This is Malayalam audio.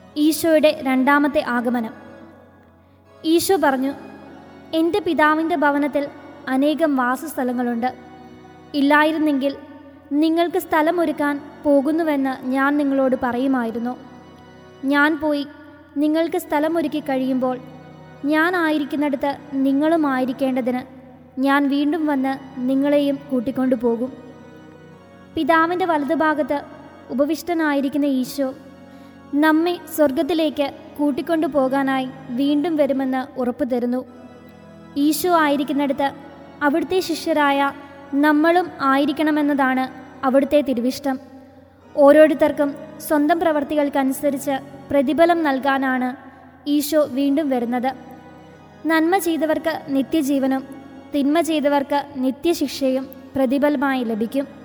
ഈശോയുടെ രണ്ടാമത്തെ ആഗമനം ഈശോ പറഞ്ഞു എൻ്റെ പിതാവിൻ്റെ ഭവനത്തിൽ അനേകം വാസസ്ഥലങ്ങളുണ്ട് ഇല്ലായിരുന്നെങ്കിൽ നിങ്ങൾക്ക് സ്ഥലമൊരുക്കാൻ പോകുന്നുവെന്ന് ഞാൻ നിങ്ങളോട് പറയുമായിരുന്നു ഞാൻ പോയി നിങ്ങൾക്ക് സ്ഥലമൊരുക്കി കഴിയുമ്പോൾ ഞാൻ ആയിരിക്കുന്നിടത്ത് നിങ്ങളും ആയിരിക്കേണ്ടതിന് ഞാൻ വീണ്ടും വന്ന് നിങ്ങളെയും കൂട്ടിക്കൊണ്ടു പോകും പിതാവിൻ്റെ വലതുഭാഗത്ത് ഉപവിഷ്ടനായിരിക്കുന്ന ഈശോ നമ്മെ സ്വർഗത്തിലേക്ക് കൂട്ടിക്കൊണ്ടു പോകാനായി വീണ്ടും വരുമെന്ന് ഉറപ്പു തരുന്നു ഈശോ ആയിരിക്കുന്നിടത്ത് അവിടുത്തെ ശിഷ്യരായ നമ്മളും ആയിരിക്കണമെന്നതാണ് അവിടുത്തെ തിരുവിഷ്ടം ഓരോരുത്തർക്കും സ്വന്തം പ്രവർത്തികൾക്കനുസരിച്ച് പ്രതിഫലം നൽകാനാണ് ഈശോ വീണ്ടും വരുന്നത് നന്മ ചെയ്തവർക്ക് നിത്യജീവനും തിന്മ ചെയ്തവർക്ക് നിത്യശിക്ഷയും പ്രതിഫലമായി ലഭിക്കും